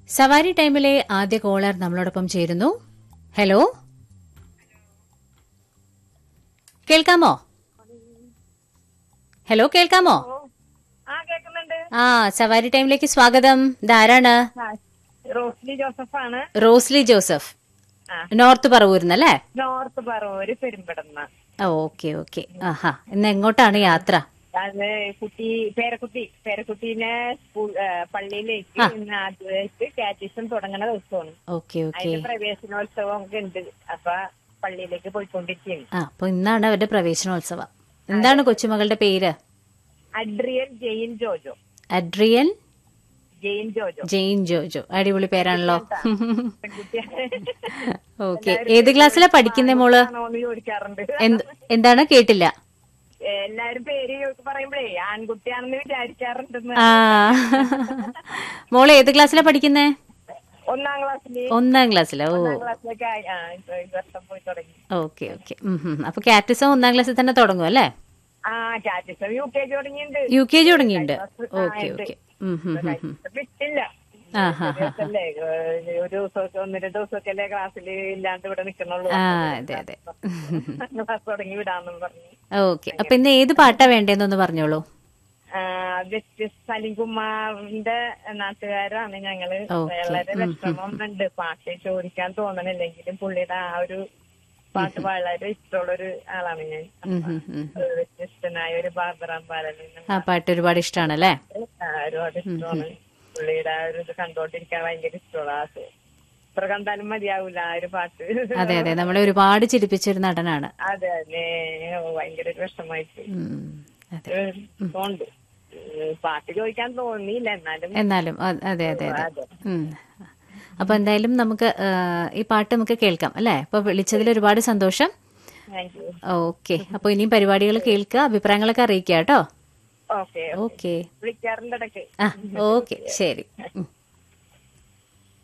സവാരി ടൈമിലെ ആദ്യ കോളർ നമ്മളോടൊപ്പം ചേരുന്നു ഹലോ കേൾക്കാമോ ഹലോ കേൾക്കാമോ ആ കേൾക്കുന്നുണ്ട് ആ സവാരി ടൈമിലേക്ക് സ്വാഗതം ഇതാരാണ് ആ, റോസ്ലി ജോസഫ് ആണ് റോസ്ലി ജോസഫ് ആ. നോർത്ത് പറവൂർന്നല്ലേ north Paravur Perumpadanna okay okay ആഹാ ഇന്ന് എങ്ങോട്ടാണ് യാത്ര അത് കുട്ടി പേരക്കുട്ടി പേരക്കുട്ടീനെ സ്കൂൾ ആ, പള്ളിയിലേക്ക് ഇന്ന് ആദ്യമായിട്ട് കാറ്റിസം തുടങ്ങുന്ന ദിവസമാണ് ഓക്കെ ഓക്കെ അതിന്റെ പ്രവേശനോത്സവം ഒക്കെ ഉണ്ട് അപ്പൊ പള്ളിയിലേക്ക് പോയിക്കൊണ്ടിരിക്കുകയാണ് ആ അപ്പൊ ഇന്നാണ് അവരുടെ പ്രവേശനോത്സവം എന്താണ് കൊച്ചുമകളുടെ പേര് Adrian Jane Jojo Adrian Jane Jojo Jane Jojo അടിപൊളി പേരാണല്ലോ പെൺകുട്ടിയാണ് ഓക്കെ ഏത് ക്ലാസ്സിലാ പഠിക്കുന്നേ മോള് ആണോന്ന് ചോദിക്കാറുണ്ട് എന്ത് എന്താണ് കേട്ടില്ല എല്ലാരും പേര് പറയുമ്പോഴേ ആൺകുട്ടിയാണെന്ന് വിചാരിക്കാറുണ്ടെന്ന് ആ മോള് ഏത് ക്ലാസ്സിലാ പഠിക്കുന്നേ ഒന്നാം ക്ലാസ്സില് ഒന്നാം ക്ലാസ്സിലാ ഓ ഒന്നാം ക്ലാസ്സിലേക്ക് ആയി ആ ഇപ്പൊ ഈ വർഷം പോയി തുടങ്ങി ഓക്കെ ഓക്കെ അപ്പൊ കാറ്റിസം ഒന്നാം ക്ലാസ്സിൽ തന്നെ തുടങ്ങും അല്ലേ ആ കാറ്റിസം യു കെ ജി തുടങ്ങിയിട്ടുണ്ട് യു കെ ജി തുടങ്ങിയിട്ടുണ്ട് ആ, ഓക്കെ ഉണ്ട്. ഓക്കെ ഉം, ഉം, ഉം, ഉം. വിട്ടില്ല ആ, ഹാ, ഹാ. ദിവസമല്ലേ, ഏ, ഒരു ദിവസമൊക്കെ ഒന്ന് രണ്ട് ദിവസമൊക്കെ അല്ലേ ക്ലാസ്സിൽ ഇല്ലാണ്ട് ഇവിടെ നിൽക്കുന്നുള്ളൂ ആ അതെ അതെ ക്ലാസ് തുടങ്ങി വിടാന്നും പറഞ്ഞു ഓക്കെ അപ്പൊ ഇന്ന് ഏത് പാട്ടാ വേണ്ടതെന്നൊന്ന് പറഞ്ഞോളൂ ആ, വ്യത്യസ്ത സലിംകുമാറിന്റെ നാട്ടുകാരാണ് ഞങ്ങള് ഓക്കേ. വളരെ വിഷമം ഉണ്ട് പാട്ട് ചോദിക്കാൻ തോന്നണില്ലെങ്കിലും പുള്ളിയുടെ ആ ഒരു പാട്ട് വളരെ ഇഷ്ടമുള്ളൊരു ആളാണ് ഞാൻ ഉം, ഉം, ഉം. ഒരു വ്യത്യസ്തനായ ഒരു ബാബറാം ബാലനെ ആ പാട്ട് ഒരുപാട് ഇഷ്ടമാണല്ലേ ഒരുപാട് ഇഷ്ടമാണ് പുള്ളിയുടെ ആ ഒരു ഇത് കണ്ടോണ്ടിരിക്കാൻ ഭയങ്കര ഇഷ്ടമുള്ള ആ സ- എത്ര കണ്ടാലും മതിയാവൂല ആ ഒരു പാട്ട് അതെ അതെ നമ്മളെ ഒരുപാട് ചിരിപ്പിച്ചൊരു നടനാണ് അതെ അതെ ഓ, ഭയങ്കര ഒരു വിഷമായിട്ട് ഉം, അതെ തോണ്ട് പാട്ട് ചോദിക്കാൻ തോന്നിയില്ല എന്നാലും എന്നാലും അ- അതെ അതെ അതെ അതെ. ഉം. അപ്പൊ എന്തായാലും നമുക്ക് ആ, ഈ പാട്ട് നമുക്ക് കേൾക്കാം അല്ലേ അപ്പൊ വിളിച്ചതിൽ ഒരുപാട് സന്തോഷം താങ്ക് യു ഓക്കെ അപ്പൊ ഇനിയും പരിപാടികൾ കേൾക്കുക അഭിപ്രായങ്ങളൊക്കെ അറിയിക്കുക കേട്ടോ ഓക്കെ ഓക്കെ വിളിക്കാറുണ്ട് ഇടയ്ക്ക് ആ ഓക്കെ ശരി ഉം.